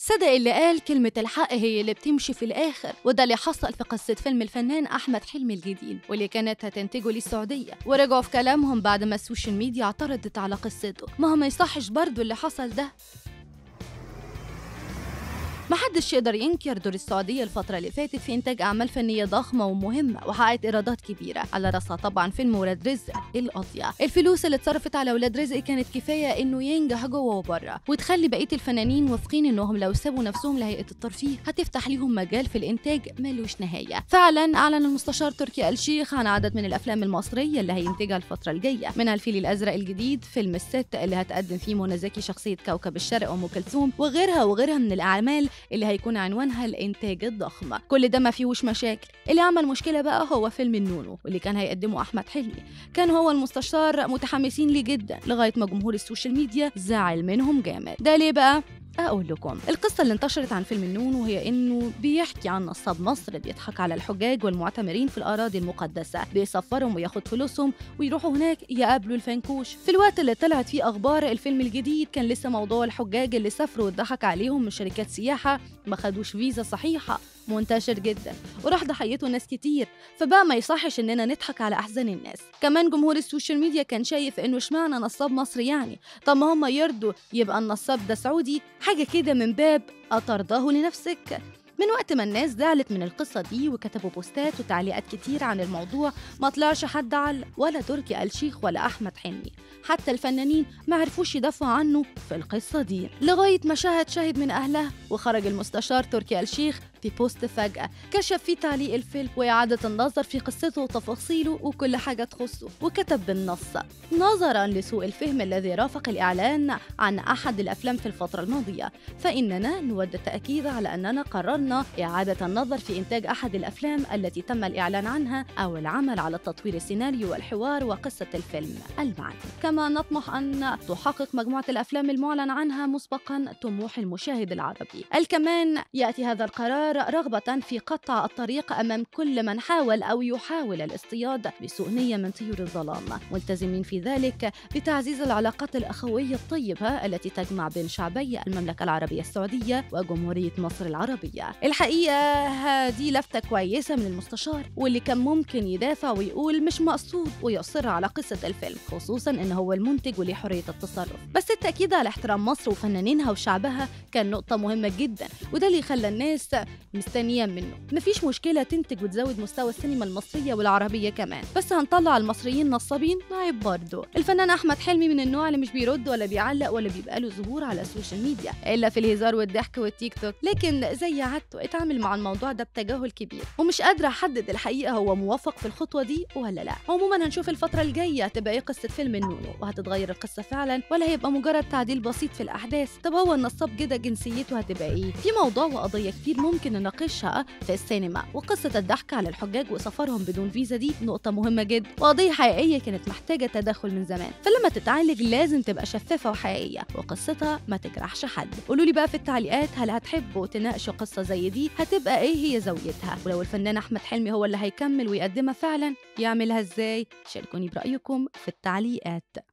صدق اللي قال كلمة الحق هي اللي بتمشي في الآخر وده اللي حصل في قصة فيلم الفنان أحمد حلمي الجديد واللي كانت هتنتجه للسعودية ورجعوا في كلامهم بعد ما السوشيال ميديا اعترضت على قصته ما هو ما يصحش برضو اللي حصل ده محدش يقدر ينكر دور السعودية الفترة اللي فاتت في إنتاج أعمال فنية ضخمة ومهمة وحققت إيرادات كبيرة على رأسها طبعا فيلم ولاد رزق القضية الفلوس اللي اتصرفت على ولاد رزق كانت كفاية إنه ينجح جوه وبره وتخلي بقية الفنانين واثقين إنهم لو سابوا نفسهم لهيئة الترفيه هتفتح ليهم مجال في الإنتاج ملوش نهاية فعلا أعلن المستشار تركي آل الشيخ عن عدد من الأفلام المصرية اللي هينتجها الفترة الجاية منها الفيل الأزرق الجديد فيلم الست اللي هتقدم فيه منى زكي شخصية كوكب الشرق أم كلثوم وغيرها وغيرها من الأعمال اللي هيكون عنوانها الإنتاج الضخم كل ده ما فيهوش مشاكل اللي عمل مشكلة بقى هو فيلم النونو واللي كان هيقدمه أحمد حلمي كان هو المستشار متحمسين ليه جدا لغاية ما جمهور السوشيال ميديا زعل منهم جامد ده ليه بقى؟ أقول لكم القصة اللي انتشرت عن فيلم النون وهي إنه بيحكي عن نصاب مصر بيضحك على الحجاج والمعتمرين في الأراضي المقدسة بيسفرهم وياخد فلوسهم ويروحوا هناك يقابلوا الفنكوش في الوقت اللي طلعت فيه أخبار الفيلم الجديد كان لسه موضوع الحجاج اللي سافروا واتضحك عليهم من شركات سياحة ما خدوش فيزا صحيحة منتشر جدا وراح ضحيته ناس كتير فبقى ما يصحش اننا نضحك على احزان الناس كمان جمهور السوشيال ميديا كان شايف انه اشمعنى نصاب مصري يعني طب ما هم يرضوا يبقى النصاب ده سعودي حاجه كده من باب أترضاه لنفسك من وقت ما الناس زعلت من القصة دي وكتبوا بوستات وتعليقات كتير عن الموضوع ما طلعش حد علق ولا تركي آل شيخ ولا أحمد حلمي حتى الفنانين ما عرفوش يدافعوا عنه في القصة دي لغاية ما شاهد شاهد من أهلها وخرج المستشار تركي آل شيخ في بوست فجأة كشف فيه تعليق الفيلم وإعادة النظر في قصته وتفاصيله وكل حاجة تخصه وكتب بالنص نظرا لسوء الفهم الذي رافق الإعلان عن أحد الأفلام في الفترة الماضية فإننا نود التأكيد على أننا قررنا إعادة النظر في إنتاج أحد الأفلام التي تم الإعلان عنها أو العمل على تطوير السيناريو والحوار وقصة الفيلم المعني كما نطمح أن تحقق مجموعة الأفلام المعلن عنها مسبقا طموح المشاهد العربي الكمان يأتي هذا القرار رغبة في قطع الطريق أمام كل من حاول أو يحاول الاصطياد بسوء نية من طيور الظلام ملتزمين في ذلك بتعزيز العلاقات الأخوية الطيبة التي تجمع بين شعبي المملكة العربية السعودية وجمهورية مصر العربية الحقيقة هذه لفتة كويسة من المستشار واللي كان ممكن يدافع ويقول مش مقصود ويصر على قصة الفيلم خصوصا إن هو المنتج وليه حرية التصرف بس التأكيد على احترام مصر وفنانينها وشعبها كان نقطة مهمة جدا وده اللي خلى الناس مستنيين منه مفيش مشكلة تنتج وتزود مستوى السينما المصرية والعربية كمان بس هنطلع المصريين نصابين عيب برضه الفنان أحمد حلمي من النوع اللي مش بيرد ولا بيعلق ولا بيبقى له ظهور على السوشيال ميديا إلا في الهزار والضحك والتيك توك لكن زي عادته اتعامل مع الموضوع ده بتجاهل كبير ومش قادرة أحدد الحقيقة هو موفق في الخطوة دي ولا لا عموما هنشوف الفترة الجاية هتبقى إيه قصة فيلم النونو وهتتغير القصة فعلا ولا هيبقى مجرد تعديل بسيط في الأحداث طب هو النصاب كده جنسيته هتبقى إيه في موضوع وقضية كتير ممكن نناقشها في السينما وقصة الضحك على الحجاج وسفرهم بدون فيزا دي نقطة مهمة جدا وقضية حقيقية كانت محتاجة تدخل من زمان فلما تتعالج لازم تبقى شفافة وحقيقية وقصتها ما تجرحش حد قولوا لي بقى في التعليقات هل هتحبوا تناقشوا قصة زي دي هتبقى ايه هي زاويتها ولو الفنان احمد حلمي هو اللي هيكمل ويقدمها فعلا يعملها ازاي شاركوني برأيكم في التعليقات